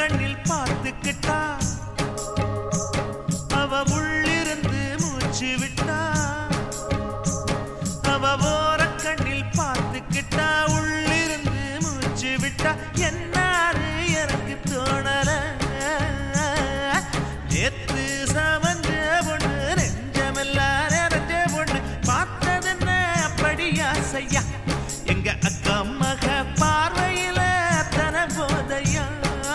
கண்ணில் பார்த்துக்கிட்டா அவ உள்ளிருந்து மூச்சு விட்டா அவ ஓர கண்ணில் பார்த்துக்கிட்டா உள்ளிருந்து மூச்சு விட்டா என்னாரு எனக்கு தோணல நேத்து சமஞ்ச பொண்ணு நெஞ்சமெல்லாம் நிறைஞ்ச பொண்ணு பார்த்ததென்ன அப்படியா செய்யா எங்க அக்கா மக பார்வையில தன போதையா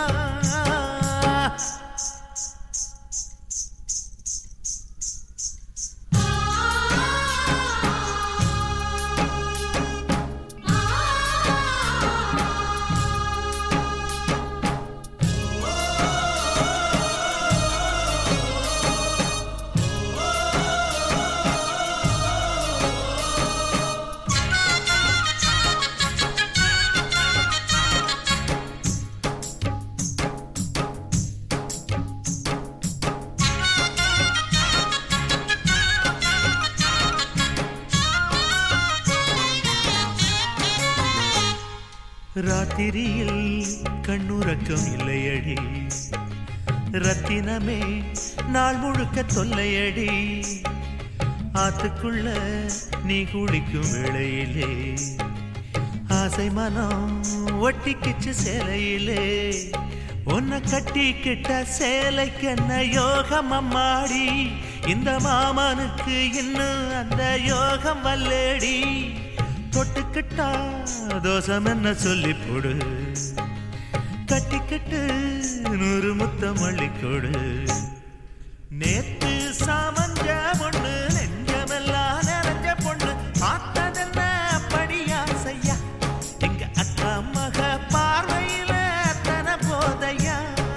ராத்திரியில் கண்ணுறக்கம் இல்லையடி ரத்தினமே நாள் முழுக்க தொல்லையடி ஆத்துக்குள்ள நீ குளிக்கும் வேளையிலே ஆசை மனம் ஒட்டிக்கிச்சு சேலையிலே உன்னை கட்டிக்கிட்ட சேலைக்கென்ன யோகம் அம்மாடி இந்த மாமனுக்கு இன்னும் அந்த யோகம் வல்லேடி தொட்டுக்கிட்டா தோசம் என்ன சொல்லி போடு கட்டிக்கிட்டு நூறு முத்தம் அள்ளிக்கொடு நேத்து சாமஞ்ச பொண்ணு நெஞ்சமெல்லாம் நிறைஞ்ச பொண்ணு பார்த்ததென்ன அப்படியா செய்யா எங்க அக்கா மக பார்வையில தன போதையா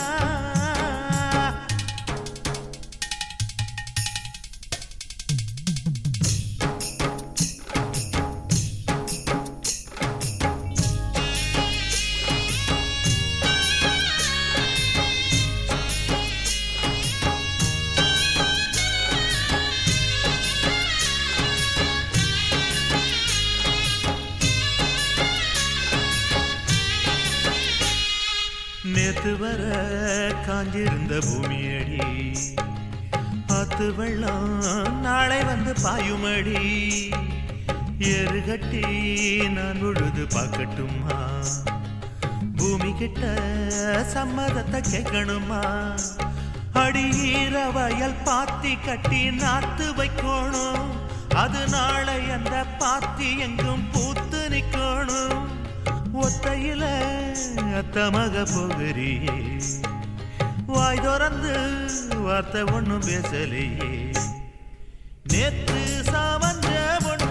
நேத்து வர காஞ்சிருந்த பூமியடி ஆத்து வெள்ளம் நாளை வந்து பாயுமடி ஏறு கட்டி நான் உழுது பார்க்கட்டுமா பூமி கிட்ட சம்மதத்தை கேட்கணுமா அடியீர வயல் பாத்தி கட்டி நாத்து வைக்கணும் அது நாளை அந்த பாத்தி எங்கும் பூத்து நிக்கணும் ஒத்தையில அத்தமக போகிறியே வாய் திறந்து வார்த்தை ஒண்ணும் பேசலையே நேத்து சாமஞ்ச பொண்ணு